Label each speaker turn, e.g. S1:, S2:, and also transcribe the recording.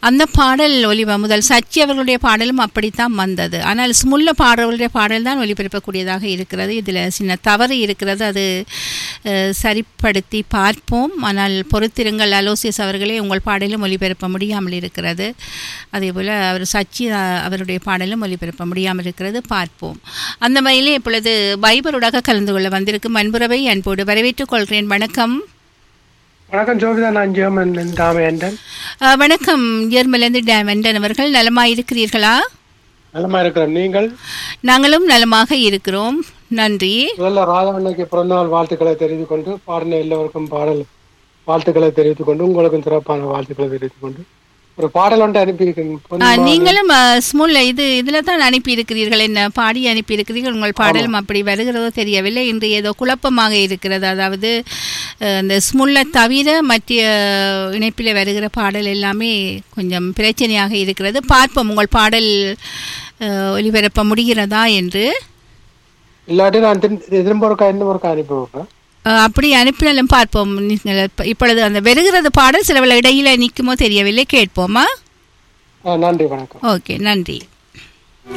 S1: அந்த பாடல் ஒலிப முதல் சச்சி அவர்களுடைய பாடலும் அப்படித்தான் வந்தது ஆனால் ஸ்முல்ல பாடல்களுடைய பாடல் தான் ஒலிபரப்பக்கூடியதாக இருக்கிறது இதில் சின்ன தவறு இருக்கிறது அது அஹ், சரிப்படுத்தி பார்ப்போம் ஆனால் பொறுத்திருங்கள் அலோசியஸ் அவர்களே உங்கள் பாடலும் ஒலிபரப்ப முடியாமல் இருக்கிறது அதேபோல் அவர் சச்சி அஹ், அவருடைய பாடலும் ஒலிபரப்ப முடியாமல் இருக்கிறது பார்ப்போம் அந்த வகையிலே இப்பொழுது பைபருடாக கலந்து கொள்ள வந்திருக்கும் அன்புறவை அன்போடு வரவேற்றுக் கொள்கிறேன் வணக்கம்
S2: வணக்கம் ஜோபிதா நான் ஜெர்மன் தாமேண்டன்
S1: அஹ், வணக்கம் ஜெர்மலேந்து டேமண்டன் அவர்கள் நலமாக இருக்கிறீர்களா
S2: நலமா இருக்கிறேன் நீங்கள்
S1: நாங்களும் நலமாக இருக்கிறோம் நன்றி
S2: முதல்ல ராதாவண்ணைக்கு பிறந்தநாள் வாழ்த்துக்களை தெரிவித்துக் கொண்டு பாடின எல்லோருக்கும் பாடல் வாழ்த்துக்களை தெரிவித்துக் கொண்டு உங்களுக்கும் சிறப்பான வாழ்த்துக்களை தெரிவித்துக் கொண்டு ஒரு பாடல் ஒன்று அனுப்பியிருக்கேன்
S1: அஹ்,
S2: பொன்னியின்
S1: நீங்களும் ஸ்மூல் இது இதில் தான் அனுப்பியிருக்கிறீர்கள் என்ன பாடி அனுப்பியிருக்கிறீர்கள் உங்கள் பாடலும் அப்படி வருகிறதோ தெரியவில்லை இன்று ஏதோ குழப்பமாக இருக்கிறது அதாவது அஹ், இந்த ஸ்முல்லை தவிர மற்ற இணைப்பில் வருகிற பாடல் எல்லாமே கொஞ்சம் பிரச்சனையாக இருக்கிறது பார்ப்போம் உங்கள் பாடல் அஹ், ஒலிபரப்ப முடிகிறதா என்று
S2: இல்லாட்டி நான் திரு- திரும்ப ஒருக்கா இன்னும் ஒருக்கா அனுப்பி விடுறேன்
S1: அஹ், அப்படி அனுப்பினாலும் பார்ப்போம் நீங்கள் இப்ப- இப்பொழுது அந்த வருகிறது பாடல் சிலவள இடையில நிற்குமோ தெரியவில்லை கேட்போமா
S2: ஆ, நன்றி வணக்கம்
S1: ஓகே நன்றி